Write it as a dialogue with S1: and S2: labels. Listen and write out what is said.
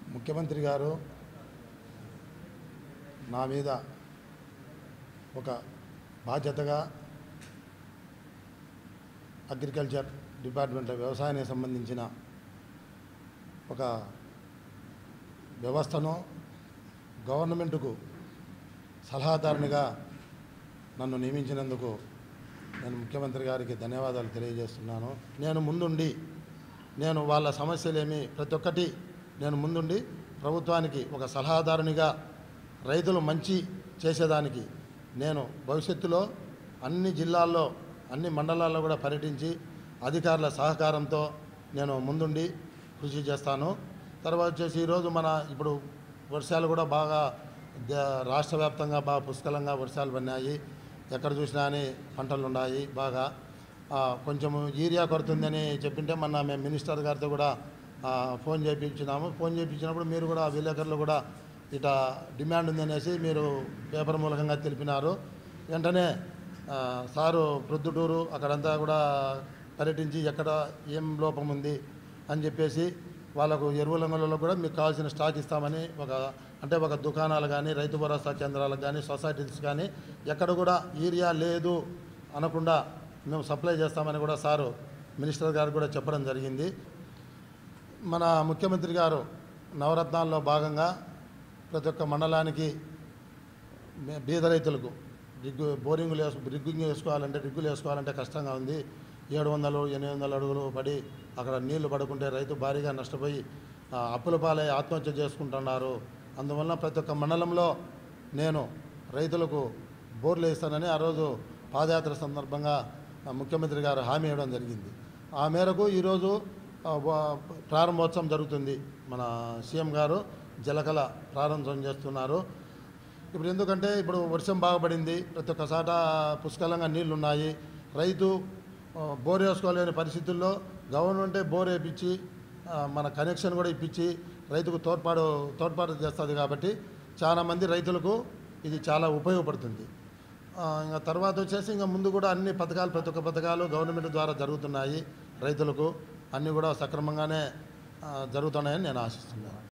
S1: ముఖ్యమంత్రి గారు నా మీద ఒక బాధ్యతగా అగ్రికల్చర్ డిపార్ట్మెంట్ వ్యవసాయానికి సంబంధించిన ఒక వ్యవస్థను గవర్నమెంట్కు సలహాదారునిగా నన్ను నియమించినందుకు నేను ముఖ్యమంత్రి గారికి ధన్యవాదాలు తెలియజేస్తున్నాను నేను ముందుండి నేను వాళ్ళ సమస్యలేమి ప్రతి ఒక్కటి నేను ముందుండి ప్రభుత్వానికి ఒక సలహాదారునిగా రైతులు మంచి చేసేదానికి నేను భవిష్యత్తులో అన్ని జిల్లాల్లో అన్ని మండలాల్లో కూడా పర్యటించి అధికారుల సహకారంతో నేను ముందుండి కృషి చేస్తాను తర్వాత వచ్చేసి ఈరోజు మన ఇప్పుడు వర్షాలు కూడా బాగా ద- రాష్ట్ర వ్యాప్తంగా బాగా పుష్కలంగా వర్షాలు పడినాయి ఎక్కడ చూసినా అని పంటలు ఉన్నాయి బాగా ఆ, కొంచెం యూరియా కొరత ఉందని చెప్పింటే మొన్న మేము మినిస్టర్ గారితో కూడా ఆ, ఫోన్ చేయించినాము ఫోన్ చేయించినప్పుడు మీరు కూడా విలేకరులు కూడా ఇట డిమాండ్ ఉందనేసి మీరు పేపర్ మూలకంగా తెలిపినారు వెంటనే ఆ, సారు ప్రొద్దుటూరు అక్కడంతా కూడా పర్యటించి ఎక్కడ ఏం లోపం ఉంది అని చెప్పేసి వాళ్ళకు ఎరువుల అంగళ్ళలో కూడా మీకు కావాల్సిన స్టాక్ ఇస్తామని ఒక అంటే ఒక దుకాణాలు కానీ రైతు భరోసా కేంద్రాలకు కానీ సొసైటీస్ కానీ ఎక్కడ కూడా యూరియా లేదు అనకుండా మేము సప్లై చేస్తామని కూడా సారు మినిస్టర్ గారు కూడా చెప్పడం జరిగింది మన ముఖ్యమంత్రి గారు నవరత్నాల్లో భాగంగా ప్రతి ఒక్క మండలానికి మే- బీద రైతులకు రిగ్గు బోరింగులు వేసు రిగ్గింగ్ వేసుకోవాలంటే రిగ్గులు వేసుకోవాలంటే కష్టంగా ఉంది ఏడు వందలు ఎనిమిది వందల అడుగులు పడి అక్కడ నీళ్లు పడుకుంటే రైతు భారీగా నష్టపోయి ఆ, అప్పుల పాలై ఆత్మహత్య చేసుకుంటున్నారు అందువల్ల ప్రతి ఒక్క మండలంలో నేను రైతులకు బోర్లు వేస్తానని ఆ రోజు పాదయాత్ర సందర్భంగా ఆ, ముఖ్యమంత్రి గారు హామీ ఇవ్వడం జరిగింది ఆ మేరకు ఈరోజు ఆ, వా- ప్రారంభోత్సవం జరుగుతుంది మన సీఎం గారు జలకళ ప్రారంభం చేస్తున్నారు ఇప్పుడు ఎందుకంటే ఇప్పుడు వర్షం బాగా పడింది ప్రతి ఒక్క చాట పుష్కలంగా నీళ్లు ఉన్నాయి రైతు ఆ, బోర్ వేసుకోలేని పరిస్థితుల్లో గవర్నమెంటే బోర్ వేయించి ఆ, మన కనెక్షన్ కూడా ఇప్పించి రైతుకు తోడ్పాటు తోడ్పాటు చేస్తుంది కాబట్టి చాలామంది రైతులకు ఇది చాలా ఉపయోగపడుతుంది ఆ, ఇంకా తర్వాత వచ్చేసి ఇంకా ముందు కూడా అన్ని పథకాలు ప్రతి ఒక్క పథకాలు గవర్నమెంట్ ద్వారా జరుగుతున్నాయి రైతులకు అన్నీ కూడా సక్రమంగానే ఆ, జరుగుతున్నాయని నేను ఆశిస్తున్నాను